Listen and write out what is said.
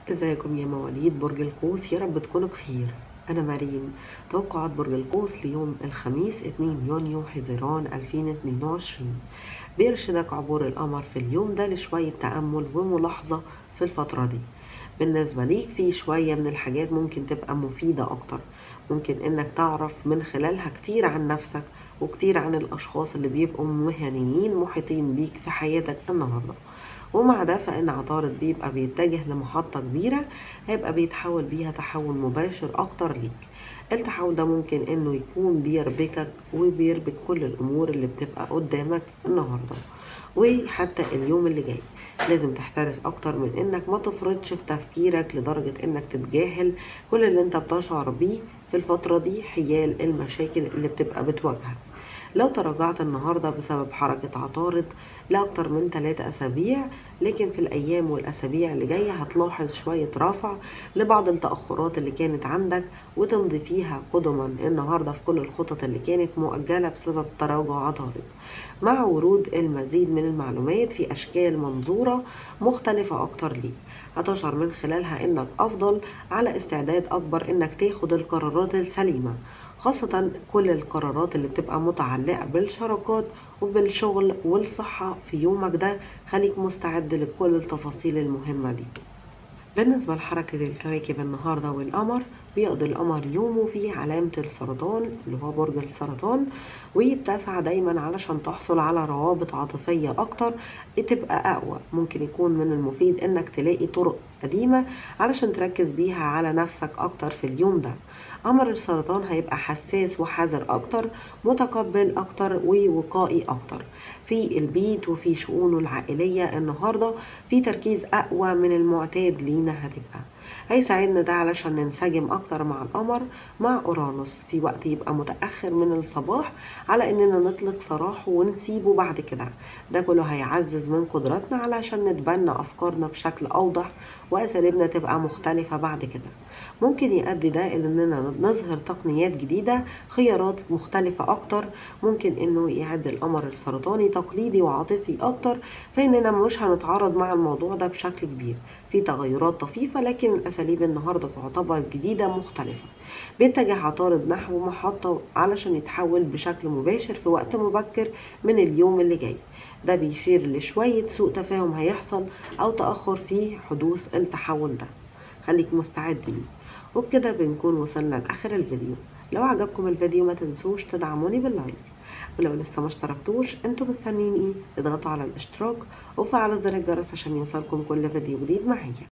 ازيكم يا مواليد برج القوس يا رب تكونوا بخير انا مريم توقعات برج القوس ليوم الخميس 2 يونيو حزيران 2022 بيرشدك عبور القمر في اليوم ده لشوية تأمل وملاحظة في الفترة دي بالنسبة ليك في شوية من الحاجات ممكن تبقى مفيدة أكتر ممكن إنك تعرف من خلالها كتير عن نفسك وكتير عن الأشخاص اللي بيبقوا مهنيين محيطين بيك في حياتك النهاردة ومع ده فإن عطارد بيبقى بيتجه لمحطة كبيرة هيبقى بيتحول بيها تحول مباشر أكتر ليك التحول ده ممكن إنه يكون بيربكك وبيربك كل الأمور اللي بتبقى قدامك النهاردة وحتى اليوم اللي جاي لازم تحترس اكتر من انك ما تفرطش في تفكيرك لدرجة انك تتجاهل كل اللي انت بتشعر بيه في الفترة دي حيال المشاكل اللي بتبقى بتواجهك لو تراجعت النهاردة بسبب حركة عطارد لأكتر من ثلاثة أسابيع لكن في الأيام والأسابيع اللي جاية هتلاحظ شوية رفع لبعض التأخرات اللي كانت عندك وتمضي فيها قدما النهاردة في كل الخطط اللي كانت مؤجلة بسبب تراجع عطارد مع ورود المزيد من المعلومات في أشكال منظورة مختلفة أكتر ليك هتشعر من خلالها إنك أفضل على استعداد أكبر إنك تاخد القرارات السليمة خاصة كل القرارات اللي بتبقى متعلقة بالشراكات وبالشغل والصحة في يومك ده خليك مستعد لكل التفاصيل المهمة دي بالنسبة لحركة الكواكب النهاردة والقمر بيقضي القمر يومه في علامة السرطان اللي هو برج السرطان وبتسعى دايما علشان تحصل على روابط عاطفية أكتر تبقى أقوى ممكن يكون من المفيد إنك تلاقي طرق قديمة علشان تركز بيها على نفسك أكتر في اليوم ده قمر السرطان هيبقى حساس وحذر أكتر متقبل أكتر ووقائي أكتر في البيت وفي شؤونه العائلية النهاردة في تركيز أقوى من المعتاد لينا هتبقى هيساعدنا ده علشان ننسجم أكتر مع القمر مع أورانوس في وقت يبقى متأخر من الصباح على إننا نطلق سراحه ونسيبه بعد كده ده كله هيعزز من قدراتنا علشان نتبنى أفكارنا بشكل أوضح وأساليبنا تبقى مختلفة بعد كده ممكن يؤدي ده إلى إننا نظهر تقنيات جديدة خيارات مختلفة أكتر ممكن إنه يعد القمر السرطاني تقليدي وعاطفي أكتر فإننا مش هنتعارض مع الموضوع ده بشكل كبير في تغيرات طفيفة لكن الأساليب النهاردة تعتبر جديدة مختلفة بيتجه عطارد نحو محطة علشان يتحول بشكل مباشر في وقت مبكر من اليوم اللي جاي ده بيشير لشوية سوء تفاهم هيحصل أو تأخر في حدوث التحول ده خليك مستعد ليه وبكده بنكون وصلنا لآخر الفيديو لو عجبكم الفيديو ما تنسوش تدعموني باللايك ولو لسه ما اشتركتوش انتوا مستنيين ايه اضغطوا على الاشتراك وفعلوا زر الجرس عشان يوصلكم كل فيديو جديد معايا